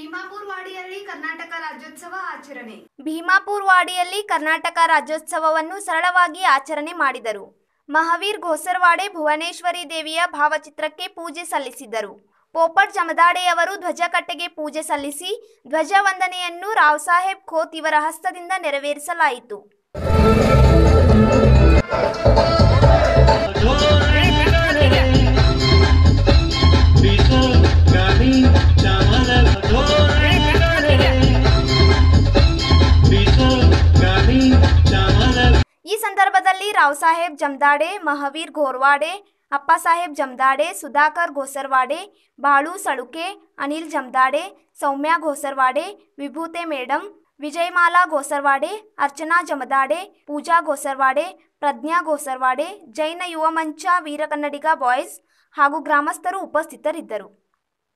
ಭೀಮಾಪುರ್ ವಾಡಿಯಲ್ಲಿ ಕರ್ನಾಟಕ ರಾಜ್ಯೋತ್ಸವ ಆಚರಣೆ ಭೀಮಾಪುರ್ ವಾಡಿಯಲ್ಲಿ ಕರ್ನಾಟಕ ರಾಜ್ಯೋತ್ಸವವನ್ನು ಸರಳವಾಗಿ ಆಚರಣೆ ಮಾಡಿದರು ಮಹಾವೀರ್ ಘೋಸರ್ವಾಡೆ ಭುವನೇಶ್ವರಿ ದೇವಿಯ ಭಾವಚಿತ್ರಕ್ಕೆ ಪೂಜೆ ಸಲ್ಲಿಸಿದರು ಪೋಪಟ್ ಜಮದಾಡೆಯವರು ಧ್ವಜಕಟ್ಟೆಗೆ ಪೂಜೆ ಸಲ್ಲಿಸಿ ಧ್ವಜ ವಂದನೆಯನ್ನು ರಾವ್ ಸಾಹೇಬ್ ಖೋತ್ ಇವರ ಹಸ್ತದಿಂದ ನೆರವೇರಿಸಲಾಯಿತು ಈ ಸಂದರ್ಭದಲ್ಲಿ ರಾವ್ ಸಾಹೇಬ್ ಜಮದಾಡೆ ಮಹಾವೀರ್ ಘೋರ್ವಾಡೆ ಅಪ್ಪ ಸಾಹೇಬ್ ಜಮದಾಡೆ ಸುಧಾಕರ್ ಘೋಸರ್ವಾಡೆ ಬಾಳು ಸಳುಕೆ ಅನಿಲ್ ಜಮದಾಡೆ ಸೌಮ್ಯ ಘೋಸರ್ವಾಡೆ ವಿಭೂತೆ ಮೇಡಂ ವಿಜಯಮಾಲಾ ಗೋಸರ್ವಾಡೆ ಅರ್ಚನಾ ಜಮದಾಡೆ ಪೂಜಾ ಗೋಸರ್ವಾಡೆ ಪ್ರಜ್ಞಾ ಗೋಸರ್ವಾಡೆ ಜೈನ ಯುವ ಮಂಚ ವೀರಕನ್ನಡಿಗ ಬಾಯ್ಸ್ ಹಾಗೂ ಗ್ರಾಮಸ್ಥರು ಉಪಸ್ಥಿತರಿದ್ದರು